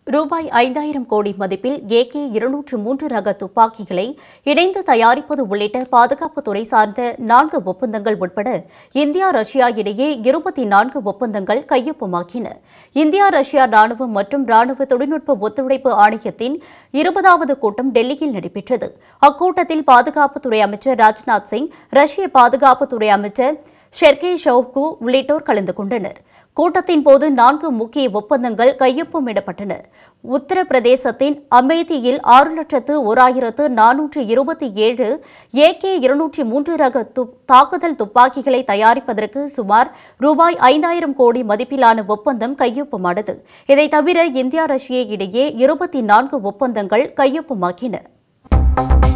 ரூபாய் ஐந்தாயிரம் கோடி மதிப்பில் ஏகே இருநூற்று மூன்று ரக துப்பாக்கிகளை இணைந்து தயாரிப்பது உள்ளிட்ட பாதுகாப்புத்துறை சார்ந்த நான்கு ஒப்பந்தங்கள் உட்பட இந்தியா ரஷ்யா இடையே இருபத்தி நான்கு ஒப்பந்தங்கள் கையொப்பமாகின இந்தியா ரஷ்யா ராணுவம் மற்றும் ராணுவ தொழில்நுட்ப ஒத்துழைப்பு ஆணையத்தின் இருபதாவது கூட்டம் டெல்லியில் நடைபெற்றது அக்கூட்டத்தில் பாதுகாப்புத்துறை அமைச்சர் ராஜ்நாத் சிங் ரஷ்ய பாதுகாப்புத்துறை அமைச்சர் ஷெர்கே ஷவுகு உள்ளிட்டோர் கலந்து கொண்டனர் கூட்டத்தின் போது நான்கு முக்கிய ஒப்பந்தங்கள் கையொப்பமிடப்பட்டன உத்தரப்பிரதேசத்தின் அமேதியில் ஆறு லட்சத்து ஓராயிரத்து நானூற்று இருபத்தி ஏழு ஏகே இருநூற்றி மூன்று ரக துப்- தாக்குதல் துப்பாக்கிகளை தயாரிப்பதற்கு சுமார் ரூபாய் ஐந்தாயிரம் கோடி மதிப்பிலான ஒப்பந்தம் கையொப்பமானது இதைத் தவிர இந்தியா ரஷ்யா இடையே இருபத்தி நான்கு ஒப்பந்தங்கள் கையொப்பமாகின